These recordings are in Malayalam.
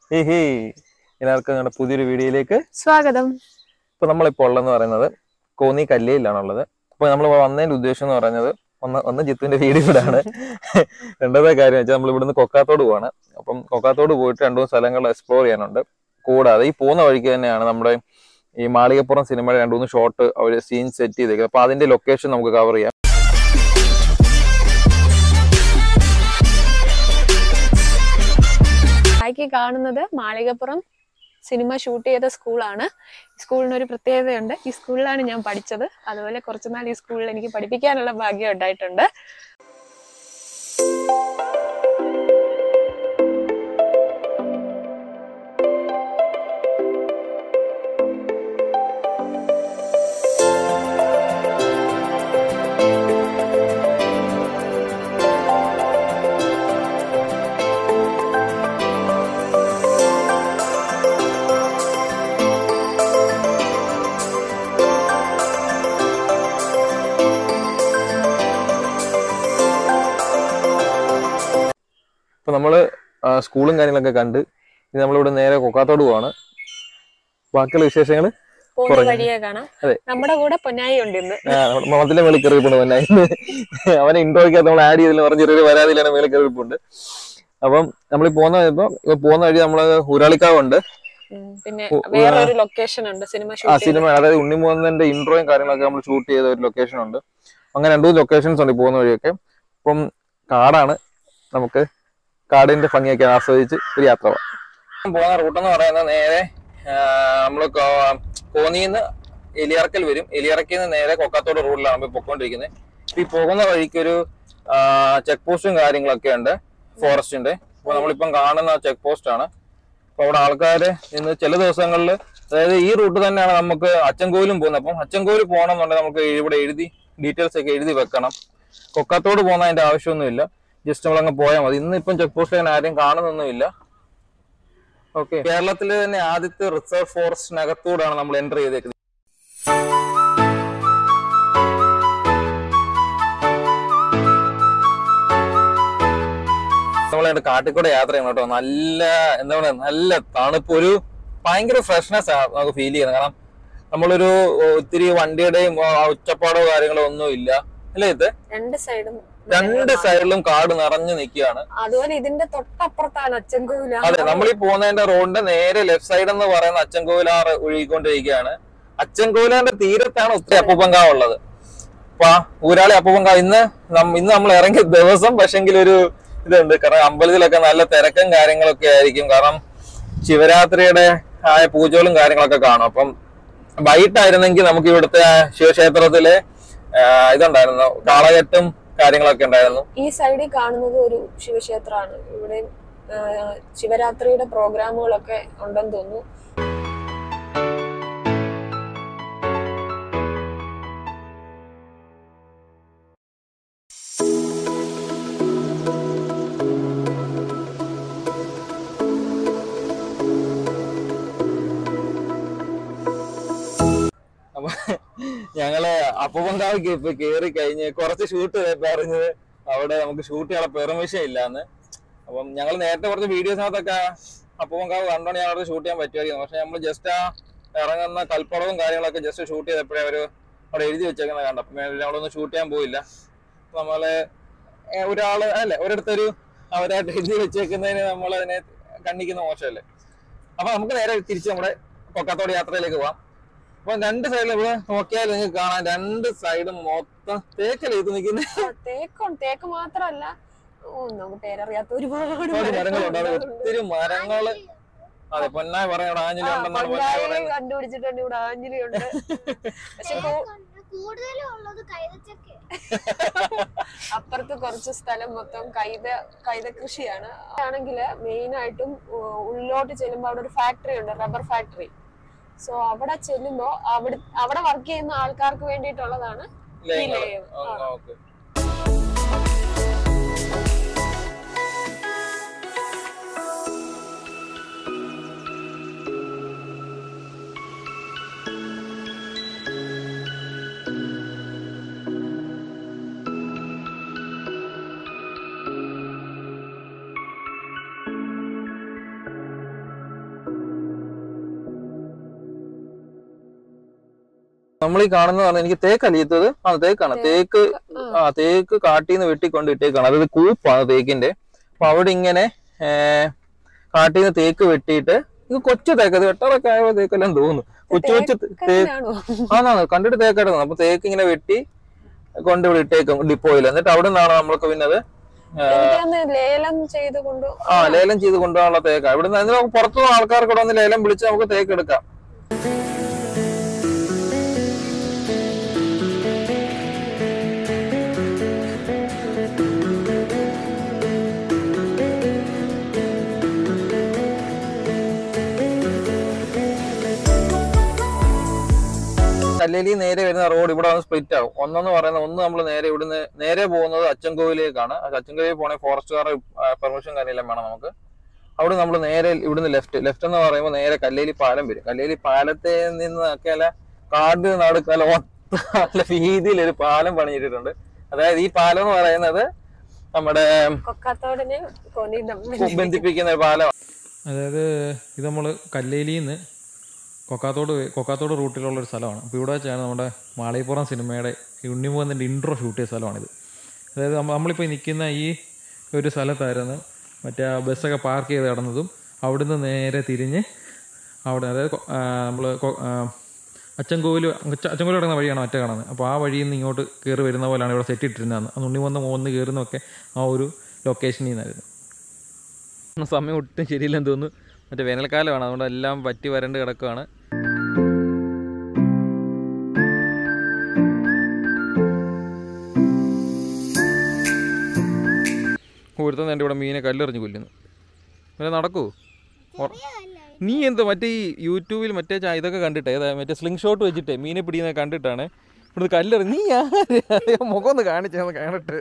ഹേ ഹേ എല്ലാവർക്കും ഞങ്ങളുടെ പുതിയൊരു വീഡിയോയിലേക്ക് സ്വാഗതം ഇപ്പൊ നമ്മളിപ്പോൾ ഉള്ളതെന്ന് പറയുന്നത് കോന്നി കല്ലിയിലാണുള്ളത് അപ്പൊ നമ്മൾ വന്നതിന്റെ ഉദ്ദേശം എന്ന് പറയുന്നത് ഒന്ന് ഒന്ന് ജിത്തുവിന്റെ വീട് ഇവിടാണ് രണ്ടാമത്തെ കാര്യം വെച്ചാൽ നമ്മൾ ഇവിടുന്ന് കൊക്കാത്തോട് പോവാണ് അപ്പം കൊക്കാത്തോട് പോയിട്ട് രണ്ടു മൂന്ന് സ്ഥലങ്ങൾ എക്സ്പ്ലോർ ചെയ്യാനുണ്ട് കൂടാതെ ഈ പോകുന്ന വഴിക്ക് തന്നെയാണ് നമ്മുടെ ഈ മാളികപ്പുറം സിനിമയുടെ രണ്ടു മൂന്ന് ഷോട്ട് അവർ സീൻ സെറ്റ് ചെയ്തേക്കുന്നത് അപ്പൊ അതിന്റെ ലൊക്കേഷൻ നമുക്ക് കവർ ചെയ്യാം ബാക്കി കാണുന്നത് മാളികപ്പുറം സിനിമ ഷൂട്ട് ചെയ്ത സ്കൂളാണ് സ്കൂളിന് ഒരു പ്രത്യേകതയുണ്ട് ഈ സ്കൂളിലാണ് ഞാൻ പഠിച്ചത് അതുപോലെ കുറച്ചുനാൾ ഈ സ്കൂളിൽ എനിക്ക് പഠിപ്പിക്കാനുള്ള ഭാഗ്യം ഉണ്ടായിട്ടുണ്ട് ഇപ്പൊ നമ്മള് ആ, സ്കൂളും കാര്യങ്ങളൊക്കെ കണ്ട് ഇനി നമ്മളിവിടെ നേരെ കൊക്കാത്തോട് പോവാണ് ബാക്കിയുള്ള വിശേഷങ്ങൾ പോകുന്ന കുറഞ്ഞു. വഴിയെ കാണാം അതെ. നമ്മുടെ കൂടെ പൊന്നായി ഉണ്ട് ഇന്ന് മതത്തിലെ മേളിൽ കയറിയിട്ടുണ്ട് പൊന്നായി അവനെ ഇൻട്രോയ്ക്കകത്ത് നമ്മൾ ആഡ് ചെയ്തില്ല പറഞ്ഞ ചെറിയൊരു പരാതിയിലാണ് മേളിൽ കയറിയിട്ടുണ്ട് അപ്പം നമ്മൾ പോകുന്ന ഇപ്പൊ ഇപ്പൊ പോകുന്ന വഴി നമ്മള് ഉരാളിക്കാവുണ്ട് ഉം, പിന്നെ ഓ, വേറെ ഒരു ലൊക്കേഷൻ ഉണ്ട് സിനിമ ആ ഷൂട്ട് സിനിമ അതായത് ഉണ്ണിമോഹന്റെ ഇൻട്രോയും കാര്യങ്ങളൊക്കെ നമ്മൾ ഷൂട്ട് ചെയ്ത ഒരു ലൊക്കേഷൻ ഉണ്ട് അങ്ങനെ രണ്ടു മൂന്ന് ലൊക്കേഷൻസ് ഉണ്ട് ഈ പോകുന്ന വഴിയൊക്കെ അപ്പം കാടാണ് നമുക്ക് കാടിന്റെ ഭംഗിയൊക്കെ ആസ്വദിച്ച് ഒരു യാത്ര പോകാം പോകുന്ന റൂട്ട് എന്ന് പറയുന്നത് നേരെ നമ്മൾ കോന്നിന്ന് എലിയറക്കൽ വരും എലിയറക്കിൽ നിന്ന് നേരെ കൊക്കാത്തോട് റൂട്ടിലാണ് നമ്മൾ പൊക്കോണ്ടിരിക്കുന്നത് ഇപ്പൊ ഈ പോകുന്ന വഴിക്ക് ഒരു ചെക്ക് പോസ്റ്റും കാര്യങ്ങളൊക്കെ ഉണ്ട് ഫോറസ്റ്റിന്റെ അപ്പൊ നമ്മളിപ്പം കാണുന്ന ചെക്ക് പോസ്റ്റ് ആണ് അപ്പൊ അവിടെ ആൾക്കാര് ഇന്ന് ചില ദിവസങ്ങളിൽ അതായത് ഈ റൂട്ട് തന്നെയാണ് നമുക്ക് അച്ചൻകോവിലും പോകുന്നത് അപ്പം അച്ചൻകോവിൽ പോകണമെന്നുണ്ടെങ്കിൽ നമുക്ക് ഇവിടെ എഴുതി ഡീറ്റെയിൽസ് ഒക്കെ എഴുതി വെക്കണം കൊക്കത്തോട് പോകുന്നതിന്റെ ആവശ്യമൊന്നുമില്ല ജസ്റ്റ് നമ്മളങ്ങ് പോയാൽ മതി ഇന്ന് ഇപ്പം ചെക്ക് പോസ്റ്റ് അങ്ങനെ ആരും കാണുന്നൊന്നുമില്ല ഓക്കെ കേരളത്തിലെ തന്നെ ആദ്യത്തെ റിസർവ് ഫോറസ്റ്റിനകത്തൂടാണ് നമ്മൾ എൻ്റർ ചെയ്തേക്കുന്നത് നമ്മൾ കാട്ടിക്കൂടെ യാത്ര ചെയ്യണം കേട്ടോ നല്ല എന്താ പറയുക നല്ല തണുപ്പ് ഒരു ഭയങ്കര ഫ്രഷ്നെസ് ആണ് നമുക്ക് ഫീൽ ചെയ്യുന്നത് കാരണം നമ്മളൊരു ഒത്തിരി വണ്ടിയുടെയും ആ, ഉച്ചപ്പാടോ കാര്യങ്ങളോ ഒന്നും ഇല്ല അല്ലേ ഇത് രണ്ട് സൈഡും രണ്ട് സൈഡിലും കാട് നിറഞ്ഞു നിൽക്കുകയാണ് അതുപോലെ ഇതിന്റെ തൊട്ടപ്പുറത്താണ് അച്ചൻകോവില അതെ നമ്മൾ ഈ പോകുന്നതിന്റെ റോഡിന്റെ നേരെ ലെഫ്റ്റ് സൈഡ് എന്ന് പറയുന്ന അച്ചൻകോവിലാറ് ഒഴുകിക്കൊണ്ടിരിക്കുകയാണ് അച്ചൻകോവിലാറിന്റെ തീരത്താണ് ഒത്തിരി അപ്പൂപ്പങ്കാവ് ഉള്ളത് അപ്പൊ ആ ഊരാളി അപ്പൂപ്പങ്കാവ് ഇന്ന് നം- ഇന്ന് നമ്മൾ ഇറങ്ങിയ ദിവസം പക്ഷെങ്കിൽ ഒരു ഇതുണ്ട് കാരണം അമ്പലത്തിലൊക്കെ നല്ല തിരക്കും കാര്യങ്ങളൊക്കെ ആയിരിക്കും കാരണം ശിവരാത്രിയുടെ ആയ പൂജകളും കാര്യങ്ങളൊക്കെ കാണും അപ്പം വൈകിട്ടായിരുന്നെങ്കിൽ നമുക്ക് ഇവിടുത്തെ ശിവക്ഷേത്രത്തിലെ ആ, ഇതുണ്ടായിരുന്നു കാളകെട്ടും കാര്യങ്ങളൊക്കെ ഉണ്ടായിരുന്നു ഈ സൈഡിൽ കാണുന്നത് ഒരു ശിവക്ഷേത്രമാണ് ഇവിടെ ആ, ശിവരാത്രിയുടെ പ്രോഗ്രാമുകളൊക്കെ ഉണ്ടെന്ന് തോന്നുന്നു അപ്പൊ ഞങ്ങള് അപ്പുപങ്കാവിക്ക് ഇപ്പൊ കേറി കഴിഞ്ഞ് കുറച്ച് ഷൂട്ട് പറഞ്ഞത് അവിടെ നമുക്ക് ഷൂട്ട് ചെയ്യാനുള്ള പെർമിഷൻ ഇല്ലാന്ന് അപ്പം ഞങ്ങൾ നേരത്തെ കുറച്ച് വീഡിയോസിനകത്തൊക്കെ അപ്പുപങ്കാവ് കണ്ടോണ്ട് ഞങ്ങൾ അവിടെ ഷൂട്ട് ചെയ്യാൻ പറ്റുമായിരുന്നു പക്ഷെ നമ്മൾ ജസ്റ്റ് ആ ഇറങ്ങുന്ന കൽപ്പടവും കാര്യങ്ങളൊക്കെ ജസ്റ്റ് ഷൂട്ട് ചെയ്തപ്പോഴേ അവര് അവിടെ എഴുതി വെച്ചേക്കുന്നത് കണ്ടു അപ്പം ഞങ്ങളൊന്നും ഷൂട്ട് ചെയ്യാൻ പോയില്ല അപ്പൊ നമ്മള് ഏ, ഒരാള് അല്ലെ ഒരിടത്തൊരു അവരായിട്ട് എഴുതി വെച്ചേക്കുന്നതിന് നമ്മൾ അതിനെ കണ്ണിക്കുന്ന മോശമല്ലേ അപ്പൊ നമുക്ക് നേരെ തിരിച്ച് നമ്മുടെ കൊക്കത്തോട് യാത്രയിലേക്ക് പോവാം അപ്പൊ രണ്ട് സൈഡിലും ഇവിടെ നോക്കിയാൽ നിങ്ങൾക്ക് കാണാം രണ്ട് സൈഡും മൊത്തം തേക്കല്ലേ ഇത് നിൽക്കുന്നത് ആ, തേക്കുണ്ട് തേക്ക് മാത്രമല്ല ഓ നമുക്ക് പേരറിയാത്ത ഒരുപാട് ഒരുപാട് മരങ്ങളുണ്ട് അവിടെ മരങ്ങളുണ്ട്. ഒത്തിരി മരങ്ങള് അതെ പൊന്നായി പറയണം ആഞ്ഞിലി ആ, ഉണ്ടെന്നാണ് പൊന്നായി പണ്ടായി പറയുന്നത് കണ്ടുപിടിച്ചിട്ടുണ്ട് ഇവിടെ ആഞ്ഞിലിയുണ്ട് പക്ഷെ കൂ- കൂടുതലും ഉള്ളത് കൈതച്ചക്ക അപ്പുറത്ത് കുറച്ച് സ്ഥലം മൊത്തം കൈത കൈത കൃഷിയാണ് ആണെങ്കിൽ മെയിൻ ആയിട്ടും ഉ- ഉള്ളിലോട്ട് ചെല്ലുമ്പോൾ അവിടെ ഒരു ഫാക്ടറി ഉണ്ട് റബ്ബർ ഫാക്ടറി സോ അവിടെ ചെല്ലുമ്പോൾ അവിടെ അവിടെ വർക്ക് ചെയ്യുന്ന ആൾക്കാർക്ക് വേണ്ടിയിട്ടുള്ളതാണ് ഈ ലയം. ആ. ഓക്കെ നമ്മൾ ഈ കാണുന്നതാണ് എനിക്ക് തേക്ക് അലിയത്തത് ആ തേക്കാണ് തേക്ക് ആ തേക്ക് കാട്ടിന്ന് വെട്ടിക്കൊണ്ട് ഇട്ടേക്കാണ് അതായത് കൂപ്പാണ് തേക്കിന്റെ അപ്പൊ അവിടെ ഇങ്ങനെ ഏർ കാട്ടിന്ന് തേക്ക് വെട്ടിയിട്ട് ഇത് കൊച്ചു തേക്ക് അത് വെട്ടാറൊക്കെ ആയ തേക്കെല്ലാം തോന്നുന്നു കൊച്ചു കൊച്ചു തേ തേക്കാണോ ആണാണ് കണ്ടിട്ട് തേക്കായിട്ട് തോന്നുന്നു അപ്പൊ തേക്ക് ഇങ്ങനെ വെട്ടി കൊണ്ട് ഇവിടെ ഇട്ടേക്കും ഡിപ്പോയിൽ എന്നിട്ട് അവിടെ നിന്നാണ് നമ്മൾക്ക് പിന്നെ അത് എനിക്കന്ന് ലേലം ചെയ്ത് കൊണ്ട് ആ ലേലം ചെയ്ത് കൊണ്ടുപോകാനുള്ള തേക്ക ഇവിടെ നിന്ന് നമുക്ക് പുറത്തുനിന്ന് ആൾക്കാർക്ക് ഇവിടെ വന്ന് ലേലം വിളിച്ച് നമുക്ക് തേക്ക് എടുക്കാം കല്ലേലി നേരെ വരുന്ന റോഡ് ഇവിടെ വന്ന് സ്പ്ലിറ്റ് ആവും ഒന്നെന്ന് പറയുന്നത് ഒന്ന് നമ്മൾ നേരെ ഇവിടുന്ന് നേരെ പോകുന്നത് അച്ചൻകോവിലേക്കാണ് ആ അച്ചൻകോവിൽ പോണേ ഫോറസ്റ്റുകാരുടെ പെർമിഷൻ കാര്യമെല്ലാം വേണം നമുക്ക് അവിടെ നമ്മൾ നേരെ ഇവിടുന്ന് ലെഫ്റ്റ് ലെഫ്റ്റ് എന്ന് പറയുമ്പോൾ നേരെ കല്ലേലി പാലം വരും കല്ലേലി പാലത്തെ നിന്നൊക്കെ അല്ല കാട് നടുക്ക് നല്ല ഒത്ത നല്ല രീതിയിൽ ഒരു പാലം പണിയിട്ടിട്ടുണ്ട് അതായത് ഈ പാലം എന്ന് പറയുന്നത് നമ്മുടെ കൊക്കാത്തോടിനെ കൊനിതം ബന്ധിപ്പിക്കുന്ന ഒരു പാലം അതായത് ഇത് നമ്മൾ കല്ലേലിയിൽ നിന്ന് കൊക്കാത്തോട് കൊക്കാത്തോട് റൂട്ടിലുള്ള ഒരു സ്ഥലമാണ് അപ്പോൾ ഇവിടെ വെച്ചാണ് നമ്മുടെ മാളികപ്പുറം സിനിമയുടെ ഈ ഉണ്ണിമുഖത്തിൻ്റെ ഇൻട്രോ ഷൂട്ട് ചെയ്ത സ്ഥലമാണിത് അതായത് നമ്മ- നമ്മളിപ്പോൾ നിൽക്കുന്ന ഈ ഒരു സ്ഥലത്തായിരുന്നു മറ്റേ ആ ബസ്സൊക്കെ പാർക്ക് ചെയ്ത് കിടന്നതും അവിടുന്ന് നേരെ തിരിഞ്ഞ് അവിടെ അതായത് നമ്മൾ അച്ചൻകോവിൽ അച്ചൻകോവിൽ കിടക്കുന്ന വഴിയാണ് മറ്റേ കാണുന്നത് അപ്പോൾ ആ വഴിയിൽ നിന്ന് ഇങ്ങോട്ട് കയറി വരുന്ന പോലെയാണ് ഇവിടെ സെറ്റ് ഇട്ടിരുന്നത് അന്ന് ഉണ്ണിമുഖം മുകളിൽ കയറുന്നതൊക്കെ ആ ഒരു ലൊക്കേഷനിൽ നിന്നായിരുന്നു സമയം ഒട്ടും ശരിയില്ലെന്ന് തോന്നുന്നു മറ്റേ വേനൽക്കാലമാണ് അതുകൊണ്ട് എല്ലാം പറ്റി വരണ്ട് കിടക്കുകയാണ് ഒരുത്തൻ എൻ്റെ ഇവിടെ മീനെ കല്ലെറിഞ്ഞ് കൊല്ലുന്നു പിന്നെ നടക്കൂ നീ എന്താ മറ്റേ ഈ യൂട്യൂബിൽ മറ്റേ ചാ- ഇതൊക്കെ കണ്ടിട്ടേ ഏതാ മറ്റേ സ്ലിംഗ് ഷോട്ട് വെച്ചിട്ടേ മീനെ പിടിക്കുന്നത് കണ്ടിട്ടാണ് ഇവിടുന്ന് കല്ലെറി നീ ആര് അതേ മുഖം ഒന്ന് കാണിച്ചെന്ന് കാണട്ടെ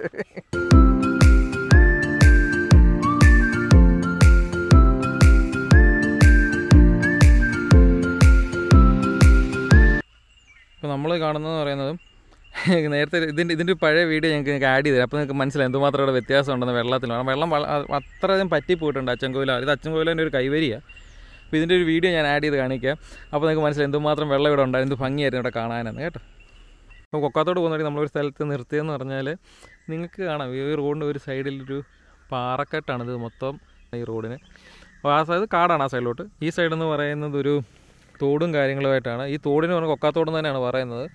ഇപ്പോൾ നമ്മൾ കാണുന്നതെന്ന് പറയുന്നത് നേരത്തെ ഇതിൻ്റെ ഇതിൻ്റെ ഒരു പഴയ വീഡിയോ ഞങ്ങൾക്ക് ഞങ്ങൾക്ക് ആഡ് ചെയ്ത് തരാം അപ്പോൾ നിങ്ങൾക്ക് മനസ്സിലായി എന്തുമാത്രം ഇവിടെ വ്യത്യാസം ഉണ്ടെന്ന് വെള്ളത്തിൽ കാരണം വെള്ളം വള- അ- അത്രയധികം പറ്റിപ്പോയിട്ടുണ്ട് അച്ചൻകോവില ഇത് അച്ചൻകോവിലിൻ്റെ ഒരു കൈവരിയാണ് അപ്പോൾ ഇതിൻ്റെ ഒരു വീഡിയോ ഞാൻ ആഡ് ചെയ്ത് കാണിക്കാം അപ്പോൾ നിങ്ങൾക്ക് മനസ്സിലായി എന്തുമാത്രം വെള്ളം ഇവിടെ ഉണ്ടായിരുന്നു എന്ത് ഭംഗിയായിരുന്നു ഇവിടെ കാണാനെന്ന് കേട്ടോ അപ്പോൾ കൊക്കാത്തോട് പോകുന്ന വഴി നമ്മളൊരു സ്ഥലത്ത് നിർത്തിയെന്ന് പറഞ്ഞാൽ നിങ്ങൾക്ക് കാണാം ഈ റോഡിൻ്റെ ഒരു സൈഡിലൊരു പാറക്കെട്ടാണ് ഇത് മൊത്തം ഈ റോഡിന് അപ്പോൾ ആ സൈഡ് കാടാണ് ആ സൈഡിലോട്ട് ഈ സൈഡ് എന്ന് പറയുന്നത് ഒരു തോടും കാര്യങ്ങളുമായിട്ടാണ് ഈ തോടിന് പറഞ്ഞാൽ കൊക്കാത്തോട് എന്ന് തന്നെയാണ് പറയുന്നത്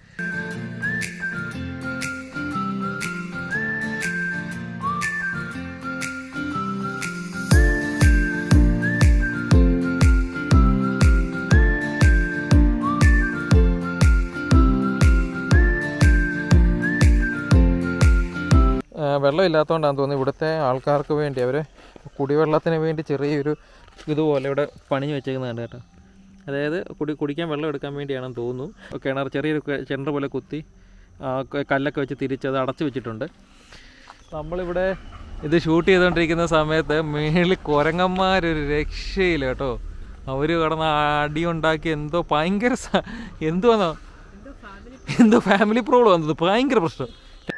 ആ, വെള്ളമില്ലാത്തതുകൊണ്ടാണെന്ന് തോന്നുന്നു ഇവിടുത്തെ ആൾക്കാർക്ക് വേണ്ടി അവർ കുടിവെള്ളത്തിന് വേണ്ടി ചെറിയൊരു ഇതുപോലെ ഇവിടെ പണിഞ്ഞ് വെച്ചേക്കുന്നതാണ് കേട്ടോ അതായത് കുടി കുടിക്കാൻ വെള്ളം എടുക്കാൻ വേണ്ടിയാണെന്ന് തോന്നുന്നു കിണർ ചെറിയൊരു ക- കിണർ പോലെ കുത്തി ആ, ക- കല്ലൊക്കെ വെച്ച് തിരിച്ചത് അടച്ചു വെച്ചിട്ടുണ്ട് നമ്മളിവിടെ ഇത് ഷൂട്ട് ചെയ്തുകൊണ്ടിരിക്കുന്ന സമയത്ത് മേളിൽ കുരങ്ങന്മാരൊരു രക്ഷയില്ല കേട്ടോ അവർ കിടന്ന് അടിയുണ്ടാക്കി എന്തോ ഭയങ്കര സ- എന്തുവാന്നോ എന്തോ ഫാമിലി പ്രോബ്ലം വന്നത് ഭയങ്കര പ്രശ്നം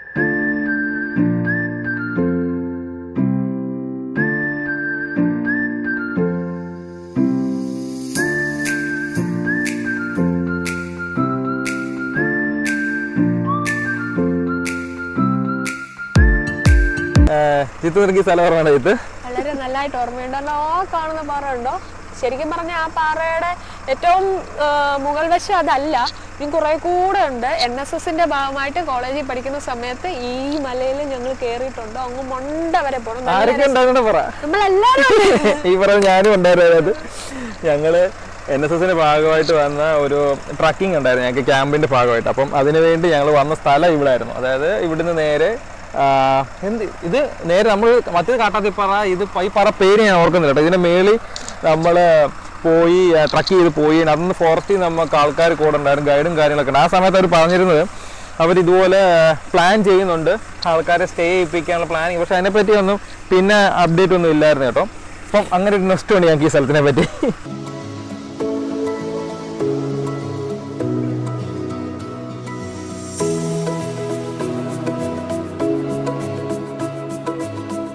ജിത്തു നിനക്ക് ഈ സ്ഥലം ഓർമ്മയാണ് ജിത്ത് വളരെ നല്ലതായിട്ട് ഓർമ്മയുണ്ടല്ലോ ആ കാണുന്ന പാറ ഉണ്ടോ ശരിക്കും പറഞ്ഞ ആ പാറയുടെ ഏറ്റവും ആ, മുകൾ വശം അതല്ല ഇനി കുറെ കൂടെ ഉണ്ട് എൻ എസ് എസിന്റെ ഭാഗമായിട്ട് കോളേജിൽ പഠിക്കുന്ന സമയത്ത് ഈ മലയിൽ ഞങ്ങൾ കേറിയിട്ടുണ്ട് അങ്ങ് മൊണ്ട വരെ പോകണം നല്ല ആരൊക്കെ ഉണ്ടാകുന്ന പറ നമ്മളെല്ലാരും ഉണ്ട്. ഈ പറഞ്ഞ ഞാനും ഉണ്ടായിരുന്നു അതിനകത്ത് ഞങ്ങള് എൻ എസ് എസിന്റെ ഭാഗമായിട്ട് വന്ന ഒരു ട്രക്കിംഗ് ഉണ്ടായിരുന്നു ഞങ്ങൾക്ക് ക്യാമ്പിന്റെ ഭാഗമായിട്ട് അപ്പം അതിനു വേണ്ടി ഞങ്ങൾ വന്ന സ്ഥലം ഇവിടെ ആയിരുന്നു അതായത് ഇവിടുന്ന് നേരെ ആ, എന്ത് ഇത് നേരെ നമ്മൾ മറ്റേത് കാട്ടാത്തിപ്പാറ ഇത് പ- ഈ പറ പേര് ഞാൻ ഓർക്കുന്നില്ല കേട്ടോ ഇതിന്റെ മേളിൽ നമ്മൾ പോയി ട്രക്ക് ചെയ്ത് പോയി അന്ന് ഫോറസ്റ്റിൽ നമുക്ക് ആൾക്കാർ കൂടെ ഉണ്ടായിരുന്നു ഗൈഡും കാര്യങ്ങളൊക്കെ ഉണ്ട് ആ സമയത്ത് അവർ പറഞ്ഞിരുന്നത് അവർ ഇതുപോലെ പ്ലാൻ ചെയ്യുന്നുണ്ട് ആൾക്കാരെ സ്റ്റേ ചെയ്യിപ്പിക്കാനുള്ള പ്ലാനിങ് പക്ഷെ അതിനെപ്പറ്റി ഒന്നും പിന്നെ അപ്ഡേറ്റ് ഒന്നും ഇല്ലായിരുന്നു കേട്ടോ അപ്പം അങ്ങനെ ഒരു നെക്സ്റ്റ് ഉണ്ട് ഞങ്ങൾക്ക് ഈ സ്ഥലത്തിനെ പറ്റി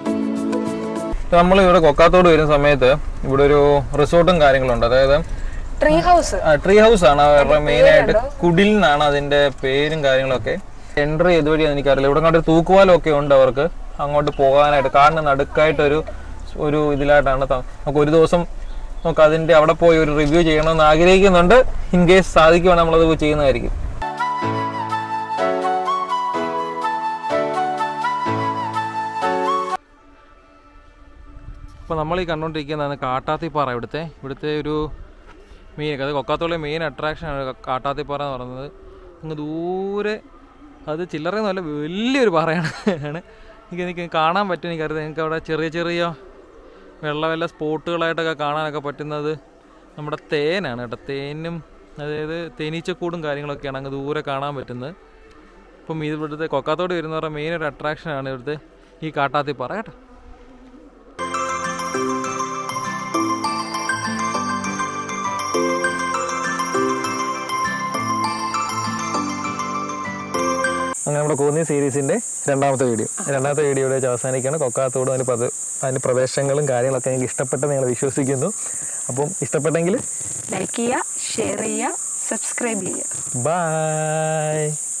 നമ്മൾ ഇവിടെ കൊക്കാത്തോട് വരുന്ന സമയത്ത് ഇവിടെ ഒരു റിസോർട്ടും കാര്യങ്ങളുണ്ട് അതായത് ട്രീ ഹൗസ് ട്രീ ഹൗസ് ആണ് അവരുടെ മെയിൻ ആയിട്ട് കുടിൽ നിന്നാണ് അതിന്റെ പേരും കാര്യങ്ങളൊക്കെ എൻട്രി ഏതുവഴിയാന്ന് എനിക്കറിയില്ല ഇവിടെ അങ്ങോട്ട് തൂക്കുവാലം ഒക്കെ ഉണ്ട് അവർക്ക് അങ്ങോട്ട് പോകാനായിട്ട് കാടിന് നടുക്കായിട്ടൊരു ഒരു ഇതിലായിട്ടാണ് ത- നമുക്ക് ഒരു ദിവസം നമുക്ക് അതിന്റെ അവിടെ പോയി ഒരു റിവ്യൂ ചെയ്യണമെന്ന് ആഗ്രഹിക്കുന്നുണ്ട് ഇൻ കേസ് സാധിക്കുവാണെങ്കിൽ നമ്മളത് പോയി ചെയ്യുന്നതായിരിക്കും ഇപ്പോൾ നമ്മൾ ഈ കണ്ടുകൊണ്ടിരിക്കുന്നതാണ് കാട്ടാത്തിപ്പാറ ഇവിടുത്തെ ഇവിടുത്തെ ഒരു മെയിൻ അത് കൊക്കാത്തോളെ മെയിൻ അട്രാക്ഷനാണ് കാട്ടാത്തിപ്പാറ എന്ന് പറയുന്നത് അങ്ങ് ദൂരെ അത് ചില്ലറയൊന്നുമല്ല വലിയൊരു പാറയാണ് ആണ് എനിക്ക് എനിക്ക് കാണാൻ പറ്റും എനിക്കറിയാം നിങ്ങൾക്ക് അവിടെ ചെറിയ ചെറിയ വെള്ള വെള്ള സ്പോട്ടുകളായിട്ടൊക്കെ കാണാനൊക്കെ പറ്റുന്നത് നമ്മുടെ തേനാണ് കേട്ടോ തേനും അതായത് തേനീച്ചക്കൂടും കാര്യങ്ങളൊക്കെയാണ് അങ്ങ് ദൂരെ കാണാൻ പറ്റുന്നത് ഇപ്പം ഇത് ഇവിടുത്തെ കൊക്കാത്തോട് വരുന്നവരുടെ മെയിൻ ഒരു അട്രാക്ഷനാണ് ഇവിടുത്തെ ഈ കാട്ടാത്തിപ്പാറ കേട്ടോ അങ്ങനെ നമ്മുടെ കോന്നി സീരീസിന്റെ രണ്ടാമത്തെ വീഡിയോ രണ്ടാമത്തെ വീഡിയോയുടെ വെച്ച് അവസാനിക്കുകയാണ് കൊക്കാത്തോടും അതിന്റെ പ്രദ അതിന്റെ പ്രദേശങ്ങളും കാര്യങ്ങളൊക്കെ നിങ്ങൾക്ക് ഇഷ്ടപ്പെട്ടെന്ന് നിങ്ങൾ വിശ്വസിക്കുന്നു അപ്പം ഇഷ്ടപ്പെട്ടെങ്കിൽ ലൈക്ക് ചെയ്യുക ഷെയർ ചെയ്യുക സബ്സ്ക്രൈബ് ചെയ്യുക ബൈ